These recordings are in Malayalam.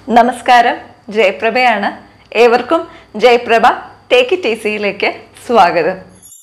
നമസ്കാരം ജയപ്രഭയാണ് ഏവർക്കും ജയപ്രഭ ടേക്ക് ഇറ്റ് ഈസിയിലേക്ക് സ്വാഗതം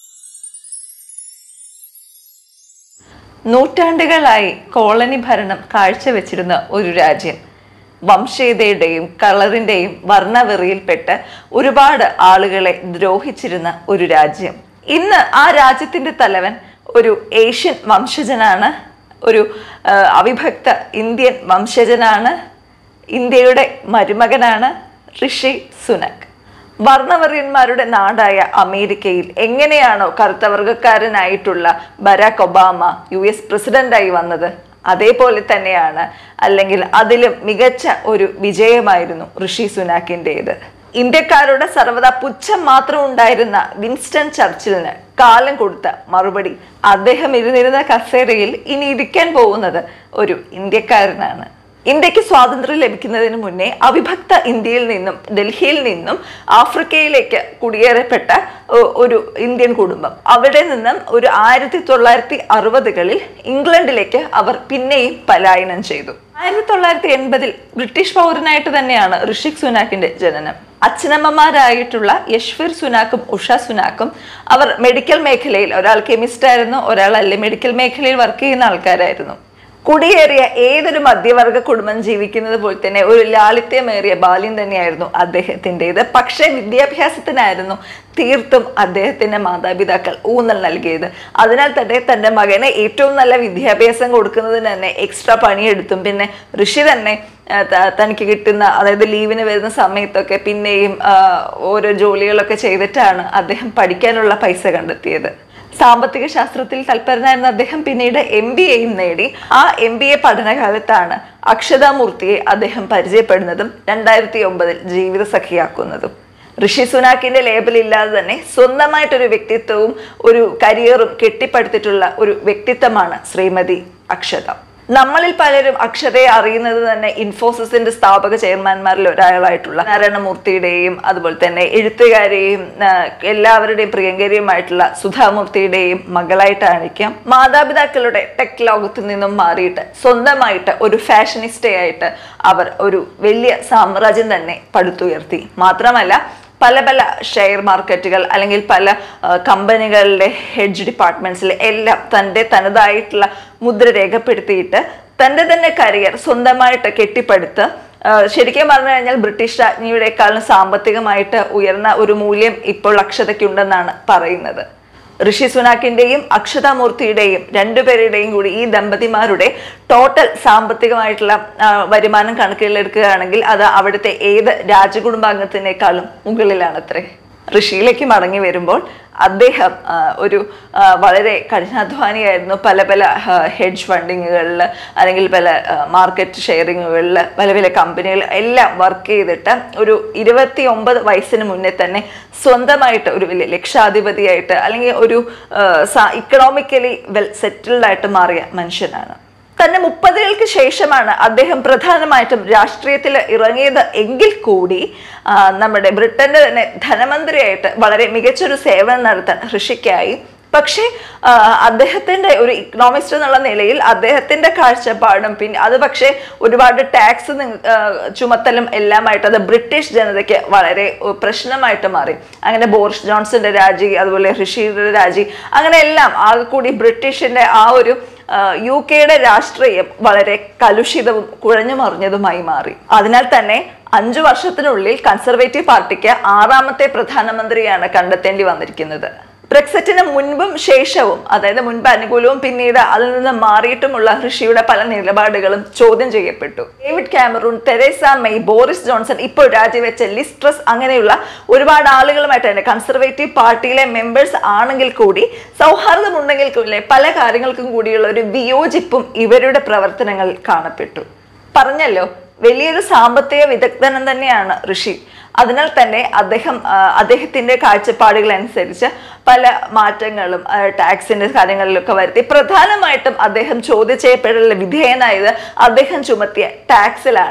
നൂറ്റാണ്ടുകളായി കോളനി ഭരണം കാഴ്ചവെച്ചിരുന്ന ഒരു രാജ്യം വംശീയതയുടെയും കളറിന്റെയും വർണ്ണവെറിയിൽപ്പെട്ട് ഒരുപാട് ആളുകളെ ദ്രോഹിച്ചിരുന്ന ഒരു രാജ്യം ഇന്ന് ആ രാജ്യത്തിന്റെ തലവൻ ഒരു ഏഷ്യൻ വംശജനാണ് ഒരു ആ, അവിഭക്ത ഇന്ത്യൻ വംശജനാണ് ഇന്ത്യയുടെ മരുമകനാണ് ഋഷി സുനക് വർണ്ണവര്യന്മാരുടെ നാടായ അമേരിക്കയിൽ എങ്ങനെയാണോ കറുത്തവർഗക്കാരനായിട്ടുള്ള ബരാക് ഒബാമ യു എസ് പ്രസിഡന്റായി വന്നത് അതേപോലെ തന്നെയാണ് അല്ലെങ്കിൽ അതിലും മികച്ച ഒരു വിജയമായിരുന്നു ഋഷി സുനാക്കിൻ്റെത് ഇന്ത്യക്കാരുടെ സർവ്വതാ പുച്ഛം മാത്രം ഉണ്ടായിരുന്ന വിൻസ്റ്റൺ ചർച്ചിലിന് കാലം കൊടുത്ത മറുപടി അദ്ദേഹം ഇരുന്നിരുന്ന കസേരയിൽ ഇനി ഇരിക്കാൻ പോകുന്നത് ഒരു ഇന്ത്യക്കാരനാണ് ഇന്ത്യക്ക് സ്വാതന്ത്ര്യം ലഭിക്കുന്നതിന് മുന്നേ അവിഭക്ത ഇന്ത്യയിൽ നിന്നും ഡൽഹിയിൽ നിന്നും ആഫ്രിക്കയിലേക്ക് കുടിയേറപ്പെട്ട ഒ- ഒരു ഇന്ത്യൻ കുടുംബം അവിടെ നിന്നും ഒരു ആയിരത്തി തൊള്ളായിരത്തി അറുപതുകളിൽ ഇംഗ്ലണ്ടിലേക്ക് അവർ പിന്നെയും പലായനം ചെയ്തു ആയിരത്തി തൊള്ളായിരത്തി എൺപതിൽ ബ്രിട്ടീഷ് പൗരനായിട്ട് തന്നെയാണ് ഋഷിക് സുനാക്കിന്റെ ജനനം അച്ഛനമ്മമാരായിട്ടുള്ള യശ്വർ സുനാക്കും ഉഷ സുനാക്കും അവർ മെഡിക്കൽ മേഖലയിൽ ഒരാൾ കെമിസ്റ്റ് ആയിരുന്നു ഒരാൾ അല്ലെ മെഡിക്കൽ മേഖലയിൽ വർക്ക് ചെയ്യുന്ന ആൾക്കാരായിരുന്നു കുടിയേറിയ ഏതൊരു മധ്യവർഗ കുടുംബം ജീവിക്കുന്നത് പോലെ തന്നെ ഒരു ലാളിത്യമേറിയ ബാല്യം തന്നെയായിരുന്നു അദ്ദേഹത്തിൻ്റെത് പക്ഷേ വിദ്യാഭ്യാസത്തിനായിരുന്നു തീർത്തും അദ്ദേഹത്തിന്റെ മാതാപിതാക്കൾ ഊന്നൽ നൽകിയത് അതിനാൽ തന്നെ തന്റെ മകനെ ഏറ്റവും നല്ല വിദ്യാഭ്യാസം കൊടുക്കുന്നതിന് തന്നെ എക്സ്ട്രാ പണിയെടുത്തും പിന്നെ ഋഷി തന്നെ ആ, ത- തനിക്ക് കിട്ടുന്ന അതായത് ലീവിന് വരുന്ന സമയത്തൊക്കെ പിന്നെയും ആ, ഓരോ ജോലികളൊക്കെ ചെയ്തിട്ടാണ് അദ്ദേഹം പഠിക്കാനുള്ള പൈസ കണ്ടെത്തിയത് സാമ്പത്തിക ശാസ്ത്രത്തിൽ തൽപരനായിരുന്ന അദ്ദേഹം പിന്നീട് എം ബി എയും നേടി ആ എം ബി എ പഠനകാലത്താണ് അക്ഷതാമൂർത്തിയെ അദ്ദേഹം പരിചയപ്പെടുന്നതും രണ്ടായിരത്തി ഒമ്പതിൽ ജീവിത സഖിയാക്കുന്നതും ഋഷി സുനാക്കിന്റെ ലേബൽ ഇല്ലാതെ തന്നെ സ്വന്തമായിട്ടൊരു വ്യക്തിത്വവും ഒരു കരിയറും കെട്ടിപ്പടുത്തിട്ടുള്ള ഒരു വ്യക്തിത്വമാണ് ശ്രീമതി അക്ഷത നമ്മളിൽ പലരും അക്ഷതയെ അറിയുന്നത് തന്നെ ഇൻഫോസിസിന്റെ സ്ഥാപക ചെയർമാൻമാരിൽ ഒരാളായിട്ടുള്ള നാരായണമൂർത്തിയുടെയും അതുപോലെ തന്നെ എഴുത്തുകാരെയും ആ, എല്ലാവരുടെയും പ്രിയങ്കരിയുമായിട്ടുള്ള സുധാമൂർത്തിയുടെയും മകളായിട്ടായിരിക്കാം മാതാപിതാക്കളുടെ ടെക് ലോകത്ത് നിന്നും മാറിയിട്ട് സ്വന്തമായിട്ട് ഒരു ഫാഷനിസ്റ്റയായിട്ട് അവർ ഒരു വലിയ സാമ്രാജ്യം തന്നെ പടുത്തുയർത്തി മാത്രമല്ല പല പല ഷെയർ മാർക്കറ്റുകൾ അല്ലെങ്കിൽ പല ആ, കമ്പനികളുടെ ഹെഡ്ജ് ഡിപ്പാർട്ട്മെന്റ്സിൽ എല്ലാം തൻ്റെ തനതായിട്ടുള്ള മുദ്ര രേഖപ്പെടുത്തിയിട്ട് തൻ്റെ തന്നെ കരിയർ സ്വന്തമായിട്ട് കെട്ടിപ്പടുത്ത് ആ, ശരിക്കും പറഞ്ഞു കഴിഞ്ഞാൽ ബ്രിട്ടീഷ് രാജ്ഞിയുടെക്കാളും സാമ്പത്തികമായിട്ട് ഉയർന്ന ഒരു മൂല്യം ഇപ്പോൾ അക്ഷതയ്ക്കുണ്ടെന്നാണ് പറയുന്നത് ഋഷി സുനാക്കിന്റെയും അക്ഷതാമൂർത്തിയുടെയും രണ്ടുപേരുടെയും കൂടി ഈ ദമ്പതിമാരുടെ ടോട്ടൽ സാമ്പത്തികമായിട്ടുള്ള ആ, വരുമാനം കണക്കിലെടുക്കുകയാണെങ്കിൽ അത് അവിടുത്തെ ഏത് രാജകുടുംബാംഗത്തിനേക്കാളും മുകളിലാണത്രേ ഋഷിയിലേക്ക് മടങ്ങി വരുമ്പോൾ അദ്ദേഹം ആ, ഒരു ആ, വളരെ കഠിനാധ്വാനിയായിരുന്നു പല പല ഹെഡ്ജ് ഫണ്ടിങ്ങുകളിൽ അല്ലെങ്കിൽ പല മാർക്കറ്റ് ഷെയറിങ്ങുകളിൽ പല പല കമ്പനികളിൽ എല്ലാം വർക്ക് ചെയ്തിട്ട് ഒരു ഇരുപത്തി ഒമ്പത് വയസ്സിന് മുന്നേ തന്നെ സ്വന്തമായിട്ട് ഒരു വലിയ ലക്ഷാധിപതിയായിട്ട് അല്ലെങ്കിൽ ഒരു ഇക്കണോമിക്കലി വെൽ സെറ്റിൽഡ് ആയിട്ട് മാറിയ മനുഷ്യനാണ് തന്നെ മുപ്പതുകൾക്ക് ശേഷമാണ് അദ്ദേഹം പ്രധാനമായിട്ടും രാഷ്ട്രീയത്തിൽ ഇറങ്ങിയത് എങ്കിൽ കൂടി ആ, നമ്മുടെ ബ്രിട്ടന്റെ തന്നെ ധനമന്ത്രിയായിട്ട് വളരെ മികച്ചൊരു സേവനം നടത്താൻ ഋഷിക്കായി പക്ഷേ ആ, അദ്ദേഹത്തിന്റെ ഒരു ഇക്കണോമിസ്റ്റ് എന്നുള്ള നിലയിൽ അദ്ദേഹത്തിന്റെ കാഴ്ചപ്പാടും പിന്നെ അത് പക്ഷേ ഒരുപാട് ടാക്സ് ചുമത്തലും എല്ലാമായിട്ട് അത് ബ്രിട്ടീഷ് ജനതയ്ക്ക് വളരെ ഉ, പ്രശ്നമായിട്ട് മാറി അങ്ങനെ ബോറിസ് ജോൺസന്റെ രാജി അതുപോലെ ഋഷിയുടെ രാജി അങ്ങനെ എല്ലാം ആകെ കൂടി ബ്രിട്ടീഷിന്റെ ആ ഒരു ആ, യു കെയുടെ രാഷ്ട്രീയം വളരെ കലുഷിതവും കുഴഞ്ഞു മറിഞ്ഞതുമായി മാറി അതിനാൽ തന്നെ അഞ്ചു വർഷത്തിനുള്ളിൽ കൺസർവേറ്റീവ് പാർട്ടിക്ക് ആറാമത്തെ പ്രധാനമന്ത്രിയാണ് കണ്ടെത്തേണ്ടി വന്നിരിക്കുന്നത് ബ്രെക്സിറ്റിന് മുൻപും ശേഷവും അതായത് മുൻപ് അനുകൂലവും പിന്നീട് അതിൽ നിന്ന് മാറിയിട്ടുമുള്ള ഋഷിയുടെ പല നിലപാടുകളും ചോദ്യം ചെയ്യപ്പെട്ടു David Cameron Theresa May Boris Johnson ഇപ്പോൾ രാജിവെച്ച ലിസ്ട്രസ് അങ്ങനെയുള്ള ഒരുപാട് ആളുകളുമായിട്ട് തന്നെ കൺസർവേറ്റീവ് പാർട്ടിയിലെ മെമ്പേഴ്സ് ആണെങ്കിൽ കൂടി സൗഹാർദ്ദമുണ്ടെങ്കിൽ കൂടി പല കാര്യങ്ങൾക്കും കൂടിയുള്ള ഒരു വിയോജിപ്പും ഇവരുടെ പ്രവർത്തനങ്ങളിൽ കാണപ്പെട്ടു പറഞ്ഞല്ലോ വലിയൊരു സാമ്പത്തിക വിദഗ്ധനം തന്നെയാണ് ഋഷി അതിനാൽ തന്നെ അദ്ദേഹം ആ, അദ്ദേഹത്തിന്റെ കാഴ്ചപ്പാടുകൾ അനുസരിച്ച് പല മാറ്റങ്ങളും ആ, ടാക്സിന്റെ കാര്യങ്ങളിലൊക്കെ വരുത്തി പ്രധാനമായിട്ടും അദ്ദേഹം ചോദ്യം ചെയ്യപ്പെടൽ വിധേയനായത് അദ്ദേഹം ചുമത്തിയ ടാക്സിലാണ്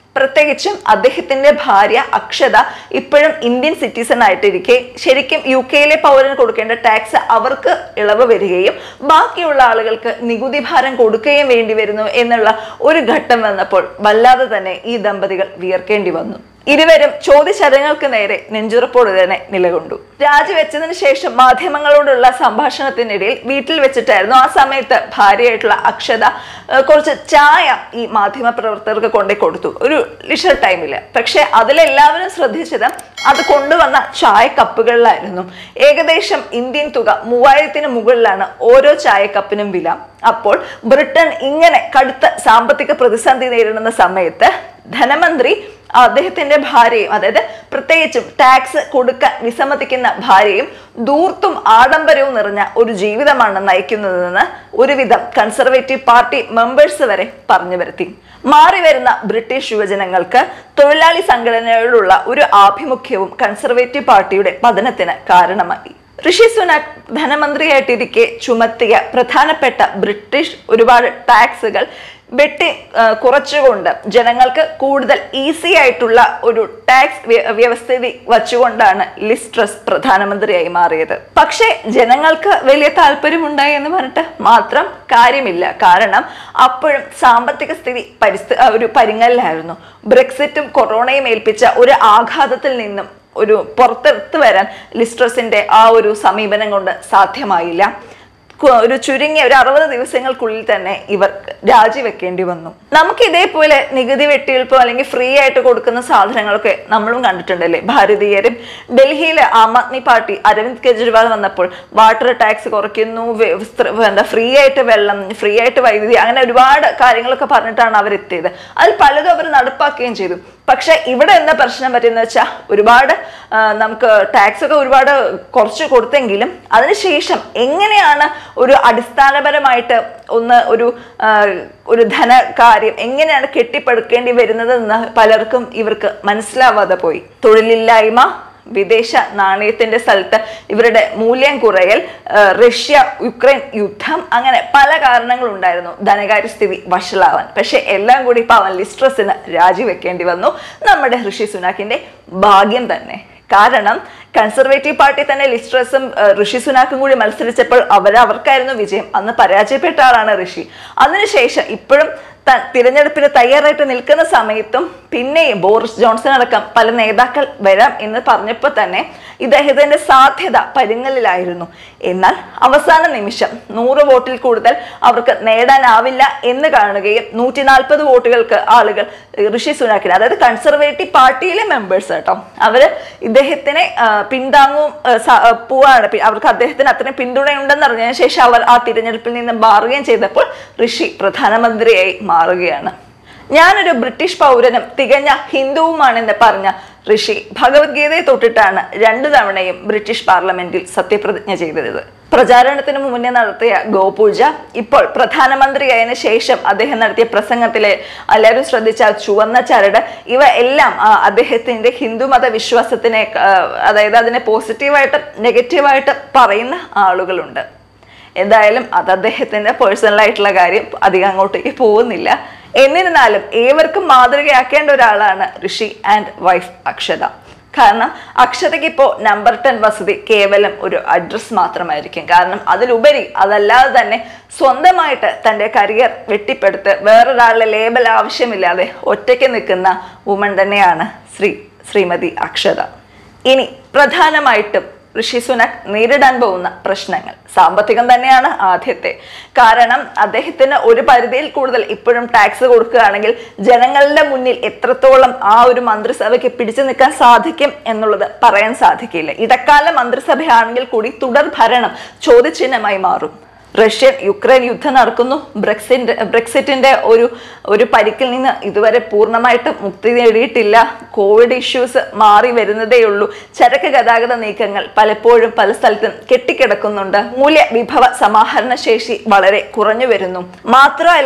പ്രത്യേകിച്ചും അദ്ദേഹത്തിന്റെ ഭാര്യ അക്ഷത ഇപ്പോഴും ഇന്ത്യൻ സിറ്റിസൺ ആയിട്ടിരിക്കെ ശരിക്കും യു കെയിലെ പൗരന് കൊടുക്കേണ്ട ടാക്സ് അവർക്ക് ഇളവ് വരികയും ബാക്കിയുള്ള ആളുകൾക്ക് നികുതി ഭാരം കൊടുക്കുകയും വേണ്ടി വരുന്നു എന്നുള്ള ഒരു ഘട്ടം വന്നപ്പോൾ വല്ലാതെ തന്നെ ഈ ദമ്പതികൾ വിയർക്കേണ്ടി വന്നു ഇരുവരും ചോദ്യശരങ്ങൾക്ക് നേരെ നെഞ്ചുറപ്പോടെ തന്നെ നിലകൊണ്ടു രാജിവെച്ചതിന് ശേഷം മാധ്യമങ്ങളോടുള്ള സംഭാഷണത്തിനിടയിൽ വീട്ടിൽ വെച്ചിട്ടായിരുന്നു ആ സമയത്ത് ഭാര്യയായിട്ടുള്ള അക്ഷത ഏഹ്, കുറച്ച് ചായ ഈ മാധ്യമ പ്രവർത്തകർക്ക് കൊണ്ടേ കൊടുത്തു ഒരു ലിഷർ ടൈമിൽ പക്ഷെ അതിലെല്ലാവരും ശ്രദ്ധിച്ചത് അത് കൊണ്ടുവന്ന ചായ കപ്പുകളിലായിരുന്നു ഏകദേശം ഇന്ത്യൻ തുക മൂവായിരത്തിന് മുകളിലാണ് ഓരോ ചായ കപ്പിനും വില അപ്പോൾ ബ്രിട്ടൻ ഇങ്ങനെ കടുത്ത സാമ്പത്തിക പ്രതിസന്ധി നേരിടുന്ന സമയത്ത് ധനമന്ത്രി അദ്ദേഹത്തിന്റെ ഭാര്യയും അതായത് പ്രത്യേകിച്ചും ടാക്സ് കൊടുക്കാൻ വിസമ്മതിക്കുന്ന ഭാര്യയും ദൂർത്തും ആഡംബരവും നിറഞ്ഞ ഒരു ജീവിതമാണ് നയിക്കുന്നതെന്ന് ഒരുവിധം കൺസർവേറ്റീവ് പാർട്ടി മെമ്പേഴ്സ് വരെ പറഞ്ഞു വരുത്തി മാറി വരുന്ന ബ്രിട്ടീഷ് യുവജനങ്ങൾക്ക് തൊഴിലാളി സംഘടനയോടുള്ള ഒരു ആഭിമുഖ്യവും കൺസർവേറ്റീവ് പാർട്ടിയുടെ പതനത്തിന് കാരണമായി ഋഷി സുനാക് ധനമന്ത്രിയായിട്ടിരിക്കെ ചുമത്തിയ പ്രധാനപ്പെട്ട ബ്രിട്ടീഷ് ഒരുപാട് ടാക്സുകൾ വെട്ടി ആ, കുറച്ചുകൊണ്ട് ജനങ്ങൾക്ക് കൂടുതൽ ഈസി ആയിട്ടുള്ള ഒരു ടാക്സ് വ്യ- വ്യവസ്ഥിതി വച്ചുകൊണ്ടാണ് ലിസ്ട്രസ് പ്രധാനമന്ത്രിയായി മാറിയത് പക്ഷേ ജനങ്ങൾക്ക് വലിയ താല്പര്യമുണ്ടായി എന്ന് പറഞ്ഞിട്ട് മാത്രം കാര്യമില്ല കാരണം അപ്പോഴും സാമ്പത്തിക സ്ഥിതി പരിസ്ഥിതി ഒരു പരിങ്ങലിലായിരുന്നു ബ്രെക്സിറ്റും കൊറോണയും ഏൽപ്പിച്ച ഒരു ആഘാതത്തിൽ നിന്നും ഒരു പുറത്തെടുത്ത് വരാൻ ലിസ്ട്രസിന്റെ ആ ഒരു സമീപനം കൊണ്ട് സാധ്യമായില്ല കു- ഒരു ചുരുങ്ങിയ ഒരു അറുപത് ദിവസങ്ങൾക്കുള്ളിൽ തന്നെ ഇവർ രാജിവെക്കേണ്ടി വന്നു നമുക്ക് ഇതേപോലെ നികുതി വെട്ടിയെടുപ്പോ അല്ലെങ്കിൽ ഫ്രീ ആയിട്ട് കൊടുക്കുന്ന സാധനങ്ങളൊക്കെ നമ്മളും കണ്ടിട്ടുണ്ടല്ലേ ഭാരതീയരും ഡൽഹിയിലെ ആം ആദ്മി പാർട്ടി അരവിന്ദ് കെജ്രിവാൾ വന്നപ്പോൾ വാട്ടർ ടാക്സ് കുറയ്ക്കുന്നു വെ- സ്ത്ര- എന്താ ഫ്രീ ആയിട്ട് വെള്ളം ഫ്രീ ആയിട്ട് വൈദ്യുതി അങ്ങനെ ഒരുപാട് കാര്യങ്ങളൊക്കെ പറഞ്ഞിട്ടാണ് അവരെത്തിയത് അതിൽ പലതും അവർ നടപ്പാക്കുകയും ചെയ്തു പക്ഷെ ഇവിടെ എന്താ പ്രശ്നം പറ്റുന്ന വെച്ചാൽ ഒരുപാട് ആ, നമുക്ക് ടാക്സ് ഒക്കെ ഒരുപാട് കുറച്ച് കൊടുത്തെങ്കിലും അതിനുശേഷം എങ്ങനെയാണ് ഒരു അടിസ്ഥാനപരമായിട്ട് ഒന്ന് ഒരു ആ, ഒരു ധനകാര്യം എങ്ങനെയാണ് കെട്ടിപ്പടുക്കേണ്ടി വരുന്നതെന്ന് പലർക്കും ഇവർക്ക് മനസ്സിലാവാതെ പോയി തൊഴിലില്ലായ്മ വിദേശ നാണയത്തിന്റെ സ്ഥലത്ത് ഇവരുടെ മൂല്യം കുറയൽ ആ, റഷ്യ യുക്രൈൻ യുദ്ധം അങ്ങനെ പല കാരണങ്ങളുണ്ടായിരുന്നു ധനകാര്യ സ്ഥിതി വഷളാവാൻ പക്ഷെ എല്ലാം കൂടി പാവൻ ലിസ്ട്രസിന് രാജിവെക്കേണ്ടി വന്നു നമ്മുടെ ഋഷി സുനാക്കിന്റെ ഭാഗ്യം തന്നെ കാരണം കൺസർവേറ്റീവ് പാർട്ടി തന്നെ ലിസ്ട്രസും ആ, ഋഷി സുനാക്കും കൂടി മത്സരിച്ചപ്പോൾ അവർ അവർക്കായിരുന്നു വിജയം അന്ന് പരാജയപ്പെട്ട ആളാണ് ഋഷി അതിനുശേഷം ഇപ്പോഴും ത- തിരഞ്ഞെടുപ്പിന് തയ്യാറായിട്ട് നിൽക്കുന്ന സമയത്തും പിന്നെയും ബോറിസ് ജോൺസൺ അടക്കം പല നേതാക്കൾ വരാം എന്ന് പറഞ്ഞപ്പോൾ തന്നെ ഇദ്ദേഹത്തിന്റെ സാധ്യത പരുങ്ങലിലായിരുന്നു എന്നാൽ അവസാന നിമിഷം നൂറ് വോട്ടിൽ കൂടുതൽ അവർക്ക് നേടാനാവില്ല എന്ന് കാണുകയും നൂറ്റി നാൽപ്പത് വോട്ടുകൾക്ക് ആളുകൾ ഋഷി സുനാക്കിന് അതായത് കൺസർവേറ്റീവ് പാർട്ടിയിലെ മെമ്പേഴ്സ് കേട്ടോ അവര് ഇദ്ദേഹത്തിനെ ആ, പിന്താങ്ങും ആ, സ- ആ, പോവാണ് പി- അവർക്ക് അദ്ദേഹത്തിന് അത്രയും പിന്തുണയുണ്ടെന്ന് അറിഞ്ഞതിന് ശേഷം അവർ ആ തിരഞ്ഞെടുപ്പിൽ നിന്ന് മാറുകയും ചെയ്തപ്പോൾ ഋഷി പ്രധാനമന്ത്രിയായി മാറുകയാണ് ഞാനൊരു ബ്രിട്ടീഷ് പൗരനും തികഞ്ഞ ഹിന്ദുവുമാണെന്ന് പറഞ്ഞ ഋഷി ഭഗവത്ഗീതയെ തൊട്ടിട്ടാണ് രണ്ടു തവണയും ബ്രിട്ടീഷ് പാർലമെന്റിൽ സത്യപ്രതിജ്ഞ ചെയ്തത് പ്രചാരണത്തിന് മുന്നേ നടത്തിയ ഗോപൂജ ഇപ്പോൾ പ്രധാനമന്ത്രിയായതിനു ശേഷം അദ്ദേഹം നടത്തിയ പ്രസംഗത്തിലെ എല്ലാവരും ശ്രദ്ധിച്ച ആ ചുവന്ന ചരട് ഇവ എല്ലാം ആ, അദ്ദേഹത്തിന്റെ ഹിന്ദുമത വിശ്വാസത്തിനെ ആ, അതായത് അതിനെ പോസിറ്റീവായിട്ട് നെഗറ്റീവായിട്ട് പറയുന്ന ആളുകളുണ്ട് എന്തായാലും അത് അദ്ദേഹത്തിന്റെ പേഴ്സണൽ ആയിട്ടുള്ള കാര്യം അധികം അങ്ങോട്ടേക്ക് പോകുന്നില്ല എന്നിരുന്നാലും ഏവർക്കും മാതൃകയാക്കേണ്ട ഒരാളാണ് ഋഷി ആൻഡ് വൈഫ് അക്ഷത കാരണം അക്ഷതയ്ക്ക് ഇപ്പോൾ നമ്പർ ടെൻ വസതി കേവലം ഒരു അഡ്രസ് മാത്രമായിരിക്കും കാരണം അതിലുപരി അതല്ലാതെ തന്നെ സ്വന്തമായിട്ട് തൻ്റെ കരിയർ വെട്ടിപ്പെടുത്ത് വേറൊരാളുടെ ലേബൽ ആവശ്യമില്ലാതെ ഒറ്റയ്ക്ക് നിൽക്കുന്ന വുമൺ തന്നെയാണ് ശ്രീ ശ്രീമതി അക്ഷത ഇനി പ്രധാനമായിട്ടും ഋഷി സുനക് നേരിടാൻ പോകുന്ന പ്രശ്നങ്ങൾ സാമ്പത്തികം തന്നെയാണ് ആദ്യത്തെ കാരണം അദ്ദേഹത്തിന് ഒരു പരിധിയിൽ കൂടുതൽ ഇപ്പോഴും ടാക്സ് കൊടുക്കുകയാണെങ്കിൽ ജനങ്ങളുടെ മുന്നിൽ എത്രത്തോളം ആ ഒരു മന്ത്രിസഭയ്ക്ക് പിടിച്ചു നിൽക്കാൻ സാധിക്കും എന്നുള്ളത് പറയാൻ സാധിക്കില്ല ഇടക്കാല മന്ത്രിസഭയാണെങ്കിൽ കൂടി തുടർ ഭരണം ചോദ്യചിഹ്നമായി മാറും റഷ്യൻ യുക്രൈൻ യുദ്ധം നടക്കുന്നു ബ്രെക്സിന്റെ ബ്രെക്സിറ്റിന്റെ ഒരു ഒരു പരിക്കിൽ നിന്ന് ഇതുവരെ പൂർണ്ണമായിട്ട് മുക്തി നേടിയിട്ടില്ല കോവിഡ് ഇഷ്യൂസ് മാറി വരുന്നതേ ഉള്ളൂ ചരക്ക് ഗതാഗത നീക്കങ്ങൾ പലപ്പോഴും പല സ്ഥലത്തും കെട്ടിക്കിടക്കുന്നുണ്ട് മൂല്യ വിഭവ സമാഹരണ ശേഷി വളരെ കുറഞ്ഞു വരുന്നു മാത്രമല്ല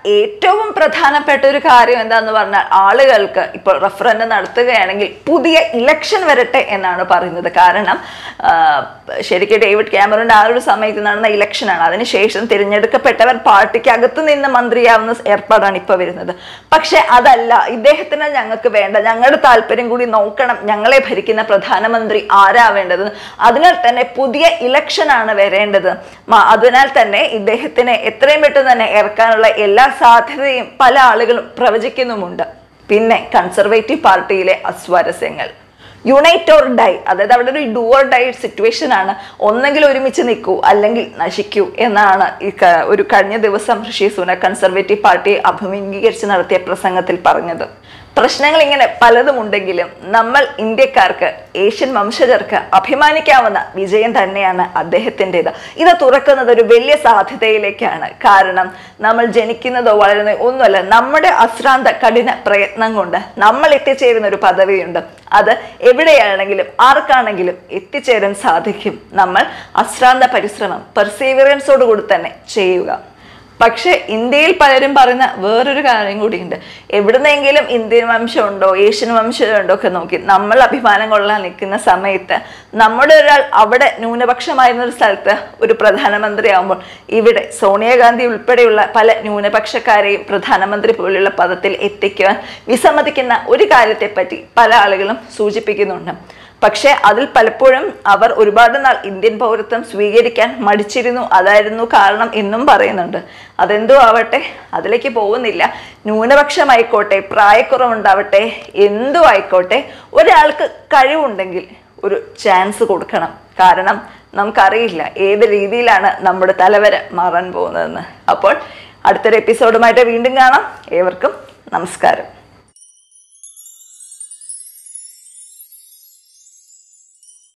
ഏറ്റവും പ്രധാനപ്പെട്ട ഒരു കാര്യം എന്താന്ന് പറഞ്ഞാൽ ആളുകൾക്ക് ഇപ്പോൾ റഫറൻഡം നടത്തുകയാണെങ്കിൽ പുതിയ ഇലക്ഷൻ വരട്ടെ എന്നാണ് പറയുന്നത് കാരണം ആ, ശരിക്കും ഡേവിഡ് ക്യാമറോന്റെ ആ ഒരു സമയത്ത് നടന്ന ഇലക്ഷനാണ് അതിനുശേഷം തിരഞ്ഞെടുക്കപ്പെട്ടവർ പാർട്ടിക്ക് അകത്ത് നിന്ന് മന്ത്രിയാവുന്ന ഏർപ്പാടാണ് ഇപ്പോൾ വരുന്നത് പക്ഷെ അതല്ല ഇദ്ദേഹത്തിന് ഞങ്ങൾക്ക് വേണ്ട ഞങ്ങളുടെ താല്പര്യം കൂടി നോക്കണം ഞങ്ങളെ ഭരിക്കുന്ന പ്രധാനമന്ത്രി ആരാവേണ്ടത് അതിനാൽ തന്നെ പുതിയ ഇലക്ഷനാണ് വരേണ്ടത് മ- അതിനാൽ തന്നെ ഇദ്ദേഹത്തിനെ എത്രയും പെട്ടെന്ന് തന്നെ ഇറക്കാനുള്ള എല്ലാ സാധ്യതയും പല ആളുകളും പ്രവചിക്കുന്നുമുണ്ട് പിന്നെ കൺസർവേറ്റീവ് പാർട്ടിയിലെ അസ്വാരസ്യങ്ങൾ യുണൈറ്റ് ഓർ ഡൈ അതായത് അവിടെ ഒരു ഡു ഓർ ഡൈ സിറ്റുവേഷൻ ആണ് ഒന്നെങ്കിൽ ഒരുമിച്ച് നിൽക്കൂ അല്ലെങ്കിൽ നശിക്കൂ എന്നാണ് ഈ ക- ഒരു കഴിഞ്ഞ ദിവസം ഋഷി സുനക് കൺസർവേറ്റീവ് പാർട്ടിയെ അഭിമുഖീകരിച്ച് നടത്തിയ പ്രസംഗത്തിൽ പറഞ്ഞത് പ്രശ്നങ്ങൾ ഇങ്ങനെ പലതും ഉണ്ടെങ്കിലും നമ്മൾ ഇന്ത്യക്കാർക്ക് ഏഷ്യൻ വംശജർക്ക് അഭിമാനിക്കാവുന്ന വിജയം തന്നെയാണ് അദ്ദേഹത്തിൻ്റെത് ഇത് തുറക്കുന്നത് ഒരു വലിയ സാധ്യതയിലേക്കാണ് കാരണം നമ്മൾ ജനിക്കുന്നതോ വളരുന്നതോ ഒന്നുമല്ല നമ്മുടെ അശ്രാന്ത കഠിന പ്രയത്നം കൊണ്ട് നമ്മൾ എത്തിച്ചേരുന്ന ഒരു പദവിയുണ്ട് അത് എവിടെയാണെങ്കിലും ആർക്കാണെങ്കിലും എത്തിച്ചേരാൻ സാധിക്കും നമ്മൾ അശ്രാന്ത പരിശ്രമം പെർസീവറൻസോടുകൂടി തന്നെ ചെയ്യുക പക്ഷെ ഇന്ത്യയിൽ പലരും പറയുന്ന വേറൊരു കാര്യം കൂടിയുണ്ട് എവിടുന്നെങ്കിലും ഇന്ത്യൻ വംശമുണ്ടോ ഏഷ്യൻ വംശമുണ്ടോ ഒക്കെ നോക്കി നമ്മൾ അഭിമാനം കൊള്ളാൻ നിൽക്കുന്ന സമയത്ത് നമ്മുടെ ഒരാൾ അവിടെ ന്യൂനപക്ഷമായിരുന്ന ഒരു സ്ഥലത്ത് ഒരു പ്രധാനമന്ത്രി ആകുമ്പോൾ ഇവിടെ സോണിയാഗാന്ധി ഉൾപ്പെടെയുള്ള പല ന്യൂനപക്ഷക്കാരെയും പ്രധാനമന്ത്രി പോലുള്ള പദത്തിൽ എത്തിക്കുവാൻ വിസമ്മതിക്കുന്ന ഒരു കാര്യത്തെപ്പറ്റി പല ആളുകളും സൂചിപ്പിക്കുന്നുണ്ട് പക്ഷേ അതിൽ പലപ്പോഴും അവർ ഒരുപാട് നാൾ ഇന്ത്യൻ പൗരത്വം സ്വീകരിക്കാൻ മടിച്ചിരുന്നു അതായിരുന്നു കാരണം എന്നും പറയുന്നുണ്ട് അതെന്തോ ആവട്ടെ അതിലേക്ക് പോകുന്നില്ല ന്യൂനപക്ഷമായിക്കോട്ടെ പ്രായക്കുറവുണ്ടാവട്ടെ എന്തോ ആയിക്കോട്ടെ ഒരാൾക്ക് കഴിവുണ്ടെങ്കിൽ ഒരു ചാൻസ് കൊടുക്കണം കാരണം നമുക്കറിയില്ല ഏത് രീതിയിലാണ് നമ്മുടെ തലവര മാറാൻ പോകുന്നതെന്ന് അപ്പോൾ അടുത്തൊരു എപ്പിസോഡുമായിട്ട് വീണ്ടും കാണാം ഏവർക്കും നമസ്കാരം